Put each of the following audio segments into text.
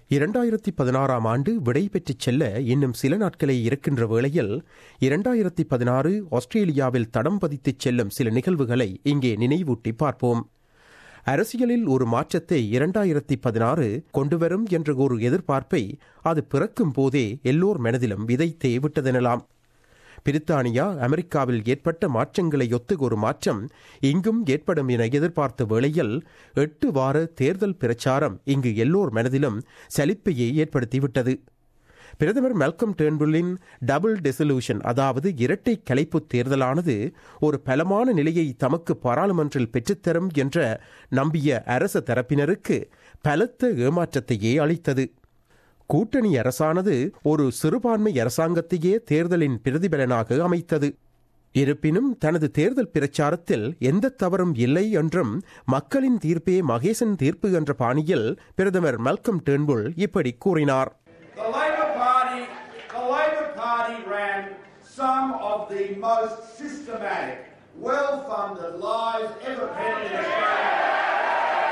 இரண்டாயிரத்தி பதினாறாம் ஆண்டு விடை பெற்றுச் செல்ல இன்னும் சில நாட்களே இருக்கின்ற வேளையில் இரண்டாயிரத்தி பதினாறு ஆஸ்திரேலியாவில் தடம் பதித்துச் செல்லும் சில நிகழ்வுகளை இங்கே நினைவூட்டி பார்ப்போம் அரசியலில் ஒரு மாற்றத்தை இரண்டாயிரத்தி பதினாறு கொண்டுவரும் என்ற ஒரு எதிர்பார்ப்பை அது பிறக்கும் போதே எல்லோர் மனதிலும் விதைத்தே விட்டதெனலாம் பிரித்தானியா அமெரிக்காவில் ஏற்பட்ட மாற்றங்களை ஒத்து ஒரு மாற்றம் இங்கும் ஏற்படும் என எதிர்பார்த்த வேளையில் எட்டு வார தேர்தல் பிரச்சாரம் இங்கு எல்லோர் மனதிலும் சலிப்பையை ஏற்படுத்திவிட்டது பிரதமர் மெல்கம் டேர்ன்புல்லின் டபுள் டெசல்யூஷன் அதாவது இரட்டை கலைப்பு தேர்தலானது ஒரு பலமான நிலையை தமக்கு பாராளுமன்றில் பெற்றுத்தரும் என்ற நம்பிய அரச தரப்பினருக்கு பலத்த ஏமாற்றத்தையே அளித்தது கூட்டணி அரசானது ஒரு சிறுபான்மை அரசாங்கத்தையே தேர்தலின் பிரதிபலனாக அமைத்தது இருப்பினும் தனது தேர்தல் பிரச்சாரத்தில் எந்த தவறும் இல்லை என்றும் மக்களின் தீர்ப்பே மகேசன் தீர்ப்பு என்ற பாணியில் பிரதமர் மல்கம் டேர்ன்புல் இப்படி கூறினார் The Labor Party, the Labor Party ran some of the most systematic, well-funded lies ever penned in Australia.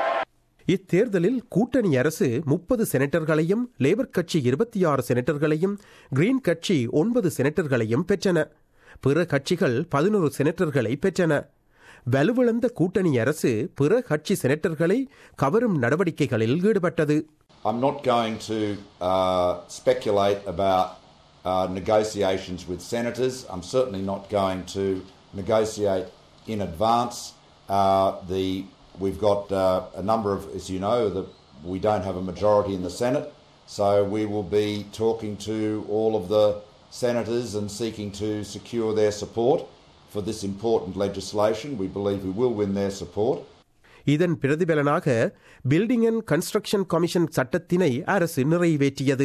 இத்தேர்தலில் கூட்டணி அரசு முப்பது செனட்டர்களையும் லேபர் கட்சி இருபத்தி ஆறு செனட்டர்களையும் கிரீன் கட்சி ஒன்பது செனட்டர்களையும் பெற்றன பிற கட்சிகள் பதினோரு செனட்டர்களை பெற்றன வலுவிழந்த கூட்டணி அரசு பிற கட்சி செனட்டர்களை கவரும் நடவடிக்கைகளில் ஈடுபட்டது I'm not going to uh, speculate about uh, negotiations with senators. I'm certainly not going to negotiate in advance. Uh, the we've got uh, a number of, as you know, that we don't have a majority in the Senate, so we will be talking to all of the senators and seeking to secure their support for this important legislation. We believe we will win their support. இதன் பிரதிபலனாக building and construction commission சட்டத்தினை அரசு நிறைவேற்றியது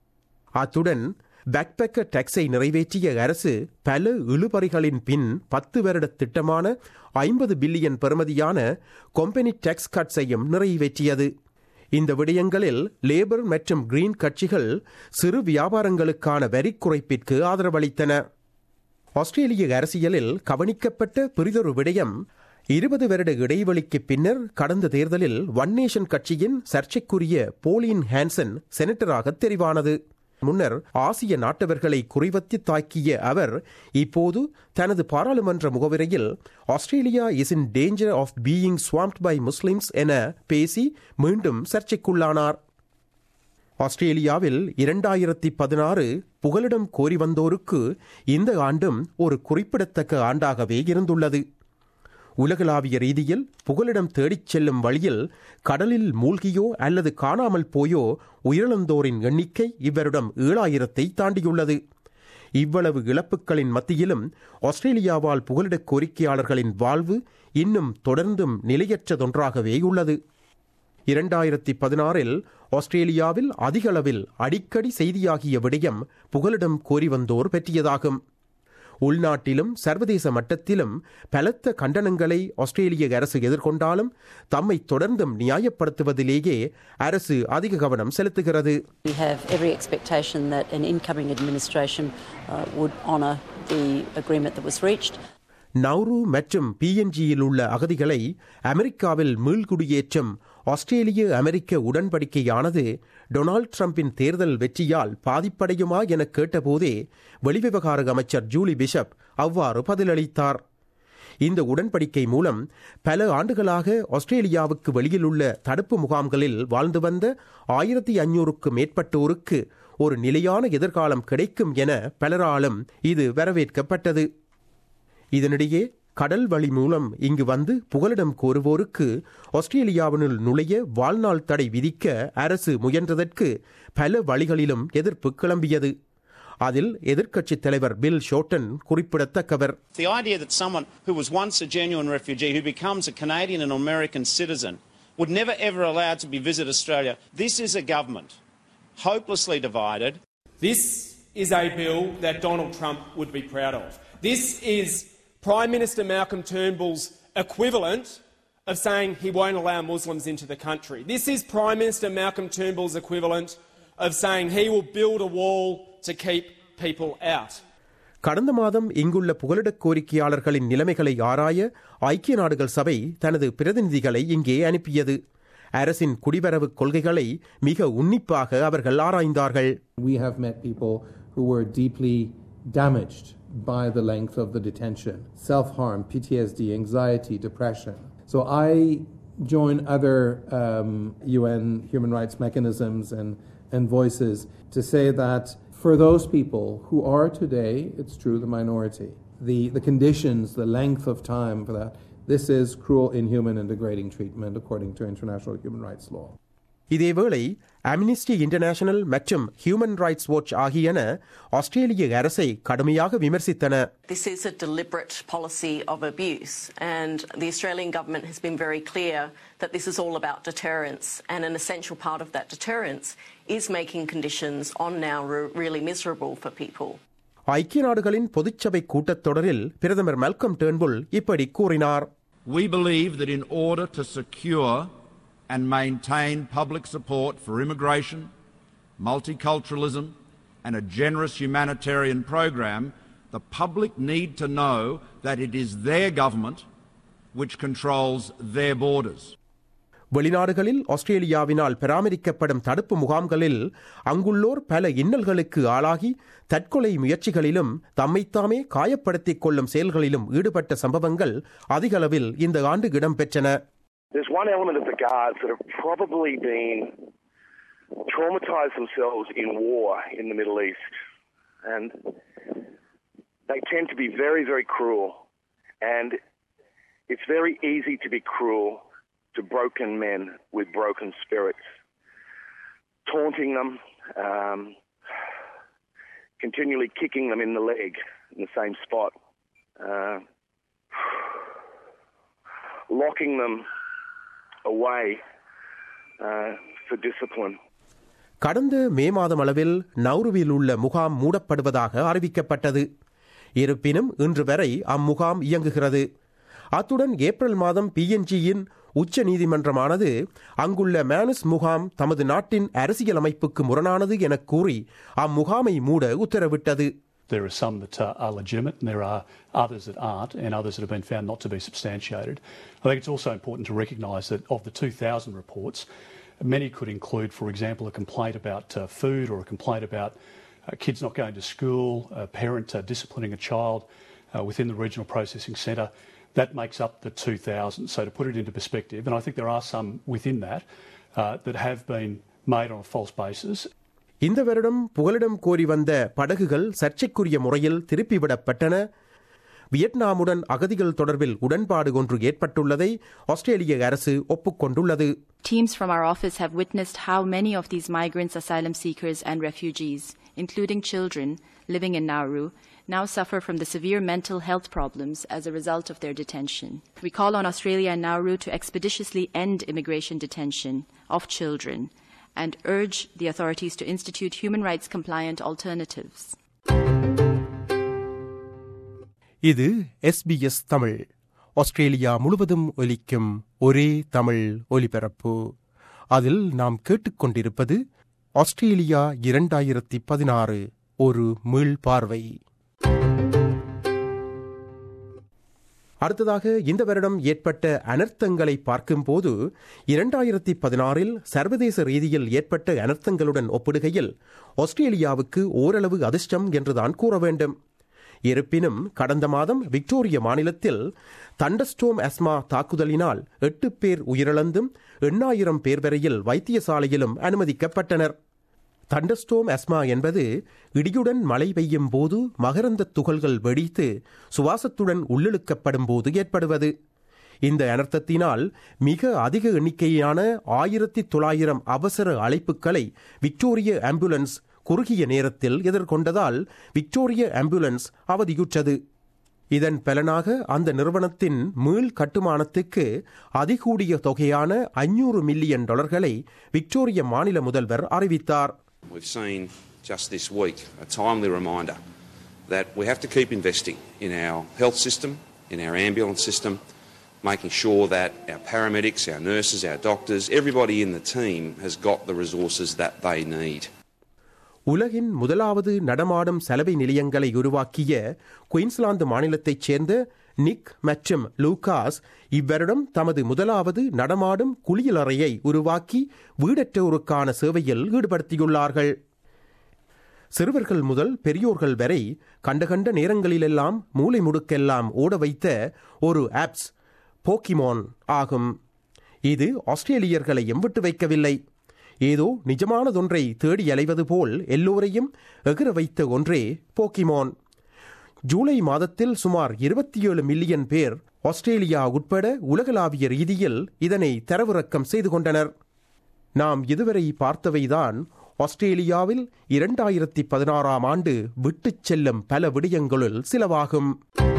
அத்துடன் பேக்பேக்கர் டாக்ஸை நிறைவேற்றிய அரசு பல இழுபறிகளின் பின் பத்து வருட திட்டமான ஐம்பது பில்லியன் பெறுமதியான கொம்பெனி டாக்ஸ் கட்ஸையும் நிறைவேற்றியது இந்த விடயங்களில் லேபர் மற்றும் கிரீன் கட்சிகள் சிறு வியாபாரங்களுக்கான வரி குறைப்பிற்கு ஆதரவளித்தன ஆஸ்திரேலிய அரசியலில் கவனிக்கப்பட்ட பிரிதொரு விடயம் இருபது வருட இடைவெளிக்கு பின்னர் கடந்த தேர்தலில் ஒன் நேஷன் கட்சியின் சர்ச்சைக்குரிய போலின் ஹான்சன் செனட்டராக தெரிவானது முன்னர் ஆசிய நாட்டவர்களை குறிவத்தி தாக்கிய அவர் இப்போது தனது பாராளுமன்ற முகவரையில் Australia is in danger of being swamped by Muslims என பேசி மீண்டும் சர்ச்சைக்குள்ளானார் ஆஸ்திரேலியாவில் இரண்டாயிரத்தி பதினாறு புகலிடம் கோரி வந்தோருக்கு இந்த ஆண்டும் ஒரு குறிப்பிடத்தக்க ஆண்டாகவே இருந்துள்ளது உலகளாவிய ரீதியில் புகலிடம் தேடிச் செல்லும் வழியில் கடலில் மூழ்கியோ அல்லது காணாமல் போயோ உயிரிழந்தோரின் எண்ணிக்கை இவ்வருடம் ஏழாயிரத்தை தாண்டியுள்ளது இவ்வளவு இழப்புகளின் மத்தியிலும் ஆஸ்திரேலியாவால் புகலிட கோரிக்கையாளர்களின் வாழ்வு இன்னும் தொடர்ந்தும் நிலையற்றதொன்றாகவே உள்ளது இரண்டாயிரத்தி பதினாறில் ஆஸ்திரேலியாவில் அதிகளவில் அடிக்கடி செய்தியாகிய விடயம் புகலிடம் கோரி வந்தோர் பற்றியதாகும் உள்நாட்டிலும் சர்வதேச மட்டத்திலும் பலத்த கண்டனங்களை ஆஸ்திரேலிய அரசு எதிர்கொண்டாலும் தம்மை தொடர்ந்தும் நியாயப்படுத்துவதிலேயே அரசு அதிக கவனம் செலுத்துகிறது We have every expectation that an incoming administration uh, would honour the agreement that was reached. Nauru மற்றும் பிஎன்ஜியில் உள்ள அகதிகளை அமெரிக்காவில் மீள்குடியேற்றம் ஆஸ்திரேலிய அமெரிக்க உடன்படிக்கையானது டொனால்ட் ட்ரம்பின் தேர்தல் வெற்றியால் பாதிப்படையுமா என கேட்டபோதே வெளிவிவகார அமைச்சர் ஜூலி பிஷப் அவ்வாறு பதிலளித்தார் இந்த உடன்படிக்கை மூலம் பல ஆண்டுகளாக ஆஸ்திரேலியாவுக்கு வெளியில் உள்ள தடுப்பு முகாம்களில் வாழ்ந்து வந்த ஆயிரத்தி ஐநூறுக்கு மேற்பட்டோருக்கு ஒரு நிலையான எதிர்காலம் கிடைக்கும் என பலராலும் இது வரவேற்கப்பட்டது இதனிடையே கடல் வழி மூலம் இங்கு வந்து புகலிடம் கோருவோருக்கு ஆஸ்திரேலியாவினுள் நுழைய வாழ்நாள் தடை விதிக்க அரசு முயன்றதற்கு பல வழிகளிலும் எதிர்ப்பு கிளம்பியது அதில் எதிர்க்கட்சித் தலைவர் பில் ஷோட்டன் குறிப்பிடத்தக்கவர் The idea that someone who was once a genuine refugee who becomes a Canadian and American citizen would never ever allowed to be visit Australia. This is a government hopelessly divided. This is a bill that Donald Trump would be proud of. This is Prime Minister Malcolm Turnbull's equivalent of saying he won't allow Muslims into the country. This is Prime Minister Malcolm Turnbull's equivalent of saying he will build a wall to keep people out. கடந்த மாதம் இங்குள்ள புகலிடக் கோரிக்கையாளர்களின் நிலைமைகளை ஆராய ஐக்கிய நாடுகள் சபை தனது பிரதிநிதிகளை இங்கே அனுப்பியது அரசின் குடிவரவு கொள்கைகளை மிக உன்னிப்பாக அவர்கள் ஆராய்ந்தார்கள் We have met people who were deeply damaged by the length of the detention self harm, PTSD, anxiety, depression. So I join other um, UN human rights mechanisms and, and voices to say that for those people who are today, it's true, the minority, the, the conditions, the length of time for that, this is cruel, inhuman, and degrading treatment according to international human rights law. இதேவேளை amnesty international மற்றும் human rights watch ஆகியன ஆஸ்திரேலிய அரசை கடுமையாக விமர்சித்தன This is a deliberate policy of abuse, and the Australian government has been very clear that this is all about deterrence, and an essential part of that deterrence is making conditions on Nauru really miserable for people. ஐக்கிய நாடுகளின் பொதுச்சபை கூட்டத்தொடரில் பிரதமர் Malcolm Turnbull இப்படி கூறினார் We believe that in order to secure and maintain public support for immigration, multiculturalism, and a generous humanitarian program, the public need to know that it is their government which controls their borders. வெளிநாடுகளில் ஆஸ்திரேலியாவினால் பராமரிக்கப்படும் தடுப்பு முகாம்களில் அங்குள்ளோர் பல இன்னல்களுக்கு ஆளாகி தற்கொலை முயற்சிகளிலும் தம்மைத்தாமே காயப்படுத்திக் கொள்ளும் செயல்களிலும் ஈடுபட்ட சம்பவங்கள் அதிகளவில் இந்த ஆண்டு இடம்பெற்றன There's one element of the guards that have probably been traumatized themselves in war in the Middle East. And they tend to be very, very cruel. And it's very easy to be cruel to broken men with broken spirits, taunting them, um, continually kicking them in the leg in the same spot, uh, locking them away uh, for discipline. கடந்த மே மாதம் அளவில் நௌருவில் உள்ள முகாம் மூடப்படுவதாக அறிவிக்கப்பட்டது இருப்பினும் இன்று வரை அம்முகாம் இயங்குகிறது அத்துடன் ஏப்ரல் மாதம் பிஎன்ஜியின் உச்ச நீதிமன்றமானது அங்குள்ள மேனஸ் முகாம் தமது நாட்டின் அரசியலமைப்புக்கு முரணானது என கூறி அம்முகாமை மூட உத்தரவிட்டது There are some that uh, are legitimate and there are others that aren't and others that have been found not to be substantiated. I think it's also important to recognise that of the 2,000 reports, many could include, for example, a complaint about uh, food or a complaint about uh, kids not going to school, a parent uh, disciplining a child uh, within the regional processing centre. That makes up the 2,000. So to put it into perspective, and I think there are some within that uh, that have been made on a false basis. இந்த வருடம் புகலிடம் கோரி வந்த படகுகள் சர்ச்சைக்குரிய முறையில் திருப்பிவிடப்பட்டன வியட்நாமுடன் அகதிகள் தொடர்பில் உடன்பாடு ஒன்று ஏற்பட்டுள்ளதை ஆஸ்திரேலிய அரசு ஒப்புக்கொண்டுள்ளது Teams from our office have witnessed how many of these migrants, asylum seekers, and refugees, including children living in Nauru, now suffer from the severe mental health problems as a result of their detention. We call on Australia and Nauru to expeditiously end immigration detention of children and urge the authorities to institute human rights compliant alternatives. இது SBS Tamil Australia முழுவதும் ஒலிக்கும் ஒரே தமிழ் ஒலிபரப்பு அதில் நாம் கேட்டுக்கொண்டிருப்பது Australia இரண்டாயிரத்தி பதினாறு ஒரு மீள் பார்வை அடுத்ததாக இந்த வருடம் ஏற்பட்ட அனர்த்தங்களை பார்க்கும்போது இரண்டாயிரத்தி பதினாறில் சர்வதேச ரீதியில் ஏற்பட்ட அனர்த்தங்களுடன் ஒப்பிடுகையில் ஆஸ்திரேலியாவுக்கு ஓரளவு அதிர்ஷ்டம் என்றுதான் கூற வேண்டும் இருப்பினும் கடந்த மாதம் விக்டோரிய மாநிலத்தில் தண்டஸ்டோம் அஸ்மா தாக்குதலினால் எட்டு பேர் உயிரிழந்தும் எண்ணாயிரம் பேர் வரையில் வைத்தியசாலையிலும் அனுமதிக்கப்பட்டனர் தண்டஸ்டோம் அஸ்மா என்பது இடியுடன் மழை பெய்யும் போது மகரந்த துகள்கள் வெடித்து சுவாசத்துடன் உள்ளிழுக்கப்படும் போது ஏற்படுவது இந்த அனர்த்தத்தினால் மிக அதிக எண்ணிக்கையான ஆயிரத்தி தொள்ளாயிரம் அவசர அழைப்புகளை விக்டோரிய ஆம்புலன்ஸ் குறுகிய நேரத்தில் எதிர்கொண்டதால் விக்டோரிய ஆம்புலன்ஸ் அவதியுற்றது இதன் பலனாக அந்த நிறுவனத்தின் மீள் கட்டுமானத்துக்கு அதிகூடிய தொகையான ஐநூறு மில்லியன் டாலர்களை விக்டோரிய மாநில முதல்வர் அறிவித்தார் We've seen just this week a timely reminder that we have to keep investing in our health system, in our ambulance system, making sure that our paramedics, our nurses, our doctors, everybody in the team has got the resources that they need. உலகின் முதலாவது நடமாடும் சலவை நிலையங்களை உருவாக்கிய Queensland மாநிலத்தைச் சேர்ந்த நிக் மற்றும் Lucas இவ்வருடம் தமது முதலாவது நடமாடும் குளியலறையை உருவாக்கி வீடற்றோருக்கான சேவையில் ஈடுபடுத்தியுள்ளார்கள் சிறுவர்கள் முதல் பெரியோர்கள் வரை கண்ட கண்ட நேரங்களிலெல்லாம் மூளை முடுக்கெல்லாம் ஓட வைத்த ஒரு ஆப்ஸ் போக்கிமோன் ஆகும் இது ஆஸ்திரேலியர்களை எம்பிட்டு வைக்கவில்லை ஏதோ நிஜமானதொன்றை தேடி அலைவது போல் எல்லோரையும் எகிர வைத்த ஒன்றே போக்கிமோன் ஜூலை மாதத்தில் சுமார் இருபத்தி ஏழு மில்லியன் பேர் ஆஸ்திரேலியா உட்பட உலகளாவிய ரீதியில் இதனை தரவிறக்கம் செய்து கொண்டனர் நாம் இதுவரை பார்த்தவைதான் ஆஸ்திரேலியாவில் இரண்டாயிரத்தி பதினாறாம் ஆண்டு விட்டுச் செல்லும் பல விடயங்களுள் சிலவாகும்